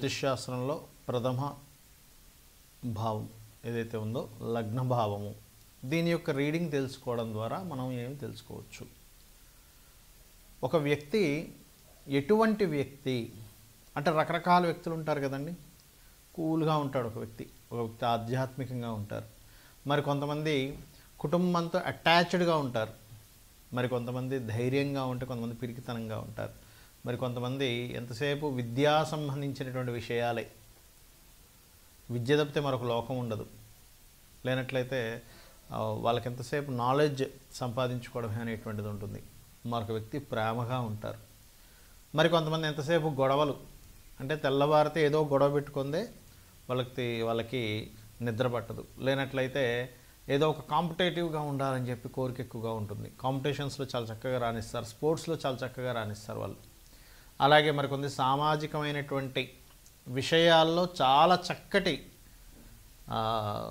జ్యోతిష్ శాస్త్రంలో ప్రథమ భావం ఏదైతే ఉందో లగ్న భావము దీని యొక్క రీడింగ్ తెలుసుకోవడం ద్వారా మనం ఏమి తెలుసుకోవచ్చు ఒక వ్యక్తి ఎటువంటి వ్యక్తి అంటే రకరకాల వ్యక్తులు ఉంటారు కదండి కూల్గా ఉంటాడు ఒక వ్యక్తి ఒక వ్యక్తి ఆధ్యాత్మికంగా ఉంటారు మరి కొంతమంది కుటుంబంతో అటాచ్డ్గా ఉంటారు మరి కొంతమంది ధైర్యంగా ఉంటే కొంతమంది పిరికితనంగా ఉంటారు మరి కొంతమంది ఎంతసేపు విద్యా సంబంధించినటువంటి విషయాలే విద్య తప్పితే మరొక లోకం ఉండదు లేనట్లయితే ఆ, వాళ్ళకి ఎంతసేపు నాలెడ్జ్ సంపాదించుకోవడమే అనేటువంటిది ఉంటుంది మరొక వ్యక్తి ప్రేమగా ఉంటారు మరి కొంతమంది ఎంతసేపు గొడవలు అంటే తెల్లవారితే ఏదో గొడవ పెట్టుకుందే వాళ్ళకి వాళ్ళకి నిద్ర పట్టదు లేనట్లయితే ఏదో ఒక కాంపిటేటివ్గా ఉండాలని చెప్పి కోరిక ఎక్కువగా ఉంటుంది కాంపిటీషన్స్లో చాలా చక్కగా రాణిస్తారు స్పోర్ట్స్లో చాలా చక్కగా రాణిస్తారు వాళ్ళు అలాగే మరికొంది సామాజికమైనటువంటి విషయాల్లో చాలా చక్కటి ఆ,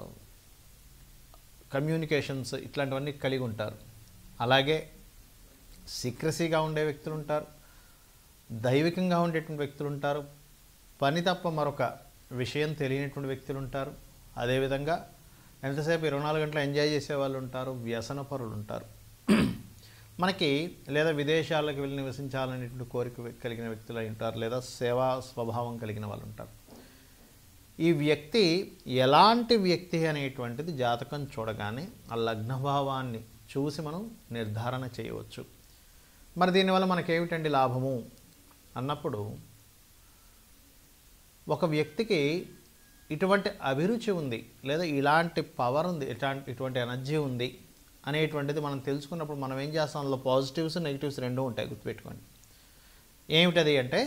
కమ్యూనికేషన్స్ ఇట్లాంటివన్నీ కలిగి ఉంటారు అలాగే సీక్రసీగా ఉండే వ్యక్తులు ఉంటారు దైవికంగా ఉండేటువంటి వ్యక్తులు ఉంటారు పని తప్ప మరొక విషయం తెలియనటువంటి వ్యక్తులు ఉంటారు అదేవిధంగా ఎంతసేపు ఇరవై నాలుగు గంటలు ఎంజాయ్ చేసే వాళ్ళు ఉంటారు వ్యసన పరులు ఉంటారు మనకి లేదా విదేశాలకు వెళ్ళి నివసించాలనేటువంటి కోరిక కలిగిన వ్యక్తులు అయి ఉంటారు లేదా సేవా స్వభావం కలిగిన వాళ్ళు ఉంటారు ఈ వ్యక్తి ఎలాంటి వ్యక్తి అనేటువంటిది జాతకం చూడగానే ఆ లగ్నభావాన్ని చూసి మనం నిర్ధారణ చేయవచ్చు మరి దీనివల్ల మనకేమిటండి లాభము అన్నప్పుడు ఒక వ్యక్తికి ఇటువంటి అభిరుచి ఉంది లేదా ఇలాంటి పవర్ ఉంది ఇట్లాంటి ఇటువంటి ఎనర్జీ ఉంది అనేటువంటిది మనం తెలుసుకున్నప్పుడు మనం ఏం చేస్తాం అందులో పాజిటివ్స్ నెగిటివ్స్ రెండూ ఉంటాయి గుర్తుపెట్టుకోండి ఏమిటది అంటే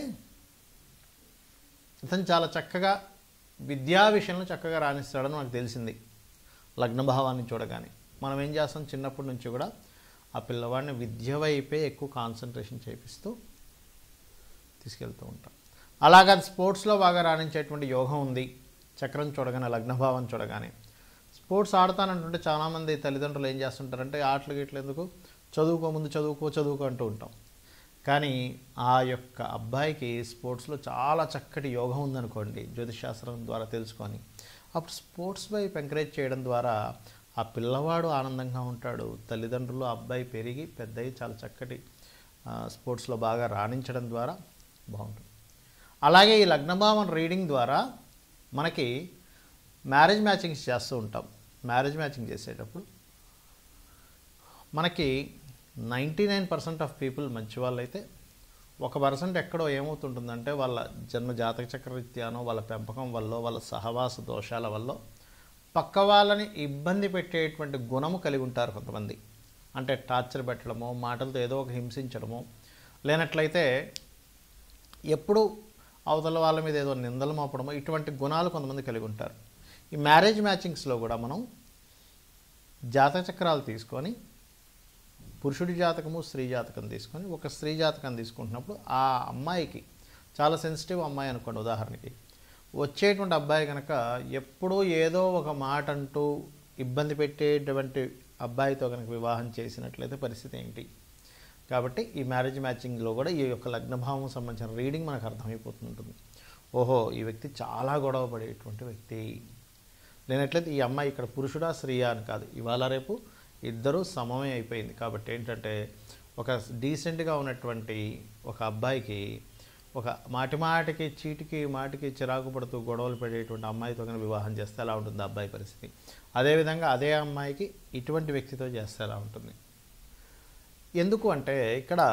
ఇతను చాలా చక్కగా విద్యా విషయంలో చక్కగా రాణిస్తాడని మనకు తెలిసింది లగ్నభావాన్ని చూడగానే మనం ఏం చేస్తాం చిన్నప్పటి నుంచి కూడా ఆ పిల్లవాడిని విద్య వైపే ఎక్కువ కాన్సన్ట్రేషన్ చేపిస్తూ తీసుకెళ్తూ ఉంటాం అలాగా స్పోర్ట్స్లో బాగా రాణించేటువంటి యోగం ఉంది చక్రం చూడగానే లగ్నభావం చూడగానే స్పోర్ట్స్ ఆడతానంటుంటే చాలామంది తల్లిదండ్రులు ఏం చేస్తుంటారంటే ఆటలు గిట్లు ఎందుకు చదువుకో ముందు చదువుకో చదువుకో అంటూ ఉంటాం కానీ ఆ యొక్క అబ్బాయికి స్పోర్ట్స్లో చాలా చక్కటి యోగం ఉందనుకోండి జ్యోతిశాస్త్రం ద్వారా తెలుసుకొని అప్పుడు స్పోర్ట్స్ వైపు ఎంకరేజ్ చేయడం ద్వారా ఆ పిల్లవాడు ఆనందంగా ఉంటాడు తల్లిదండ్రులు ఆ అబ్బాయి పెరిగి పెద్దయి చాలా చక్కటి ఆ, స్పోర్ట్స్లో బాగా రాణించడం ద్వారా బాగుంటుంది అలాగే ఈ లగ్నభావం రీడింగ్ ద్వారా మనకి మ్యారేజ్ మ్యాచింగ్స్ చేస్తూ ఉంటాం మ్యారేజ్ మ్యాచింగ్ చేసేటప్పుడు మనకి ninety nine percent of people మంచి వాళ్ళైతే ఒక పర్సెంట్ ఎక్కడో ఏమవుతుంటుందంటే వాళ్ళ జన్మ జాతక చక్రరీత్యానో వాళ్ళ పెంపకం వల్ల వాళ్ళ సహవాస దోషాల వల్ల పక్క వాళ్ళని ఇబ్బంది పెట్టేటువంటి గుణము కలిగి ఉంటారు కొంతమంది అంటే టార్చర్ పెట్టడమో మాటలతో ఏదో ఒక హింసించడమో లేనట్లయితే ఎప్పుడు అవతల వాళ్ళ మీద ఏదో నిందలు మోపడమో ఇటువంటి గుణాలు కొంతమంది కలిగి ఉంటారు ఈ మ్యారేజ్ మ్యాచింగ్స్లో కూడా మనం జాతక చక్రాలు తీసుకొని పురుషుడి జాతకము స్త్రీ జాతకం తీసుకొని ఒక స్త్రీ జాతకం తీసుకుంటున్నప్పుడు ఆ అమ్మాయికి చాలా సెన్సిటివ్ అమ్మాయి అనుకోండి ఉదాహరణకి వచ్చేటువంటి అబ్బాయి కనుక ఎప్పుడూ ఏదో ఒక మాట అంటూ ఇబ్బంది పెట్టేటువంటి అబ్బాయితో కనుక వివాహం చేసినట్లయితే పరిస్థితి ఏంటి కాబట్టి ఈ మ్యారేజ్ మ్యాచింగ్లో కూడా ఈ యొక్క లగ్నభావం సంబంధించిన రీడింగ్ మనకు అర్థమైపోతుంటుంది ఓహో ఈ వ్యక్తి చాలా గొడవ పడేటువంటి వ్యక్తి లేనట్లయితే ఈ అమ్మాయి ఇక్కడ పురుషుడా స్త్రీయా అని కాదు ఇవాళ రేపు ఇద్దరూ సమమే అయిపోయింది కాబట్టి ఏంటంటే ఒక డీసెంట్గా ఉన్నటువంటి ఒక అబ్బాయికి ఒక మాటి మాటికి చీటికి మాటికి చిరాకు పడుతూ గొడవలు పడేటువంటి అమ్మాయితో కనుక వివాహం చేస్తే ఎలా ఉంటుంది ఆ అబ్బాయి పరిస్థితి అదేవిధంగా అదే అమ్మాయికి ఇటువంటి వ్యక్తితో చేస్తే ఎలా ఉంటుంది ఎందుకు అంటే ఇక్కడ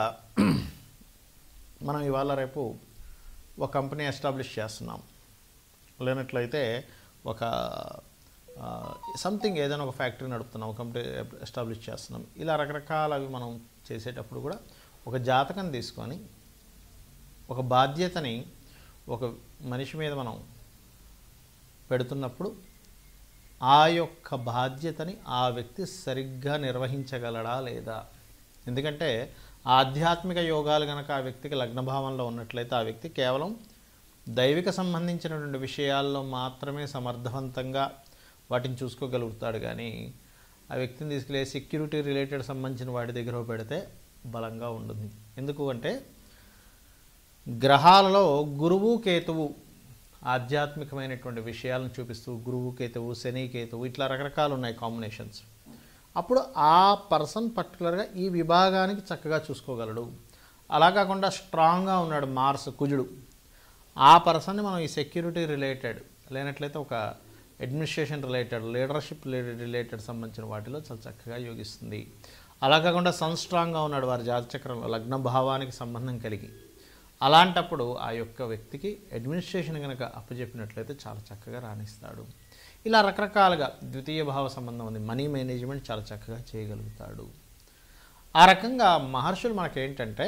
మనం ఇవాళ రేపు ఒక కంపెనీ ఎస్టాబ్లిష్ చేస్తున్నాం లేనట్లయితే ఒక సంథింగ్ ఏదైనా ఒక ఫ్యాక్టరీ నడుపుతున్నాం ఒక కంపెనీ ఎస్టాబ్లిష్ చేస్తున్నాం ఇలా రకరకాలవి మనం చేసేటప్పుడు కూడా ఒక జాతకం తీసుకొని ఒక బాధ్యతని ఒక మనిషి మీద మనం పెడుతున్నప్పుడు ఆ యొక్క బాధ్యతని ఆ వ్యక్తి సరిగ్గా నిర్వహించగలడా లేదా ఎందుకంటే ఆధ్యాత్మిక యోగాలు కనుక ఆ వ్యక్తికి లగ్నభావంలో ఉన్నట్లయితే ఆ వ్యక్తి కేవలం దైవిక సంబంధించినటువంటి విషయాల్లో మాత్రమే సమర్థవంతంగా వాటిని చూసుకోగలుగుతాడు కానీ ఆ వ్యక్తిని తీసుకెళ్ళే సెక్యూరిటీ రిలేటెడ్ సంబంధించిన వాటి దగ్గర పెడితే బలంగా ఉంటుంది ఎందుకు అంటే గ్రహాలలో గురువు కేతువు ఆధ్యాత్మికమైనటువంటి విషయాలను చూపిస్తూ గురువు కేతువు శని కేతువు ఇట్లా రకరకాలు ఉన్నాయి కాంబినేషన్స్ అప్పుడు ఆ పర్సన్ పర్టికులర్గా ఈ విభాగానికి చక్కగా చూసుకోగలడు అలా కాకుండా స్ట్రాంగ్గా ఉన్నాడు మార్స్ కుజుడు ఆ పర్సన్ని మనం ఈ సెక్యూరిటీ రిలేటెడ్ లేనట్లయితే ఒక అడ్మినిస్ట్రేషన్ రిలేటెడ్ లీడర్షిప్ రిలేటెడ్ సంబంధించిన వాటిలో చాలా చక్కగా యోగిస్తుంది అలా కాకుండా సన్ స్ట్రాంగ్గా ఉన్నాడు వారి జాతచక్రంలో లగ్న భావానికి సంబంధం కలిగి అలాంటప్పుడు ఆ యొక్క వ్యక్తికి అడ్మినిస్ట్రేషన్ కనుక అప్పచెప్పినట్లయితే చాలా చక్కగా రాణిస్తాడు ఇలా రకరకాలుగా ద్వితీయ భావ సంబంధం ఉంది మనీ మేనేజ్మెంట్ చాలా చక్కగా చేయగలుగుతాడు ఆ రకంగా మహర్షులు మనకేంటంటే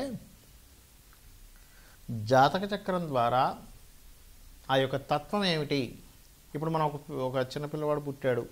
జాతక చక్రం ద్వారా ఆ యొక్క తత్వం ఏమిటి ఇప్పుడు మనం ఒక ఒక చిన్న పిల్లవాడు పుట్టాడు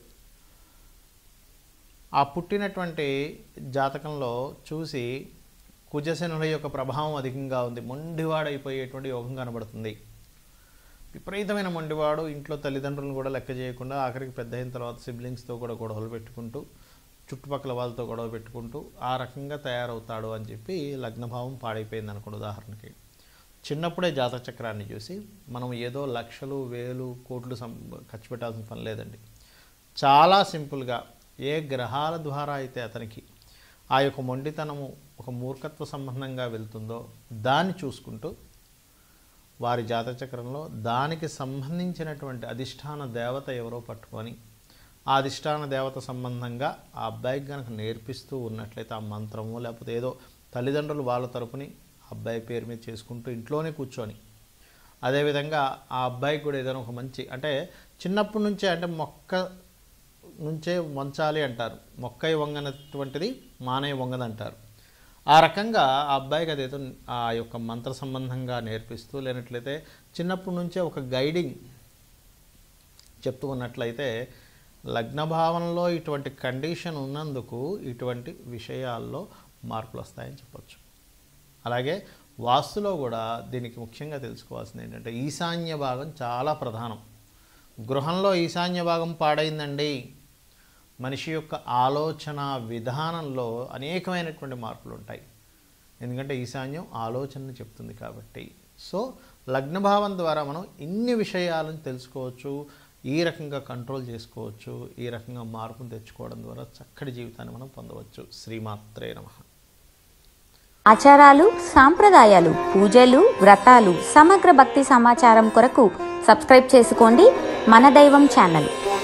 ఆ పుట్టినటువంటి జాతకంలో చూసి కుజశనుల యొక్క ప్రభావం అధికంగా ఉంది మొండివాడైపోయేటువంటి యోగం కనబడుతుంది విపరీతమైన మొండివాడు ఇంట్లో తల్లిదండ్రులను కూడా లెక్క చేయకుండా ఆఖరికి పెద్ద అయిన తర్వాత సిబ్లింగ్స్తో కూడా గొడవలు పెట్టుకుంటూ చుట్టుపక్కల వాళ్ళతో గొడవ పెట్టుకుంటూ ఆ రకంగా తయారవుతాడు అని చెప్పి లగ్నభావం పాడైపోయింది అనుకోండి ఉదాహరణకి చిన్నప్పుడే జాతక చక్రాన్ని చూసి మనం ఏదో లక్షలు వేలు కోట్లు సం ఖర్చు పెట్టాల్సిన పని లేదండి చాలా సింపుల్గా ఏ గ్రహాల ద్వారా అయితే అతనికి ఆ యొక్క మొండితనము ఒక మూర్ఖత్వ సంబంధంగా వెళ్తుందో దాన్ని చూసుకుంటూ వారి జాతక చక్రంలో దానికి సంబంధించినటువంటి అధిష్టాన దేవత ఎవరో పట్టుకొని ఆ అధిష్టాన దేవత సంబంధంగా ఆ అబ్బాయికి కనుక నేర్పిస్తూ ఉన్నట్లయితే ఆ మంత్రము లేకపోతే ఏదో తల్లిదండ్రులు వాళ్ళ తరపుని ఆ అబ్బాయి పేరు మీద చేసుకుంటూ ఇంట్లోనే కూర్చొని అదేవిధంగా ఆ అబ్బాయికి కూడా ఏదైనా ఒక మంచి అంటే చిన్నప్పటి నుంచే అంటే మొక్క నుంచే వంచాలి అంటారు మొక్కై వంగనటువంటిది మానయ్య వంగదు అంటారు ఆ రకంగా ఆ అబ్బాయికి అదేదో ఆ యొక్క మంత్ర సంబంధంగా నేర్పిస్తూ లేనట్లయితే చిన్నప్పటి నుంచే ఒక గైడింగ్ చెప్తూ ఉన్నట్లయితే లగ్న భావనలో ఇటువంటి కండిషన్ ఉన్నందుకు ఇటువంటి విషయాల్లో మార్పులు వస్తాయని చెప్పొచ్చు అలాగే వాస్తులో కూడా దీనికి ముఖ్యంగా తెలుసుకోవాల్సింది ఏంటంటే ఈశాన్య భాగం చాలా ప్రధానం గృహంలో ఈశాన్య భాగం పాడైందండి మనిషి యొక్క ఆలోచన విధానంలో అనేకమైనటువంటి మార్పులు ఉంటాయి ఎందుకంటే ఈశాన్యం ఆలోచనని చెప్తుంది కాబట్టి సో లగ్నభావం ద్వారా మనం ఇన్ని విషయాలను తెలుసుకోవచ్చు ఈ రకంగా కంట్రోల్ చేసుకోవచ్చు ఈ రకంగా మార్పును తెచ్చుకోవడం ద్వారా చక్కటి జీవితాన్ని మనం పొందవచ్చు శ్రీమాత్రే నమః ఆచారాలు సాంప్రదాయాలు పూజలు వ్రతాలు సమగ్ర భక్తి సమాచారం కొరకు సబ్స్క్రైబ్ చేసుకోండి మన దైవం ఛానల్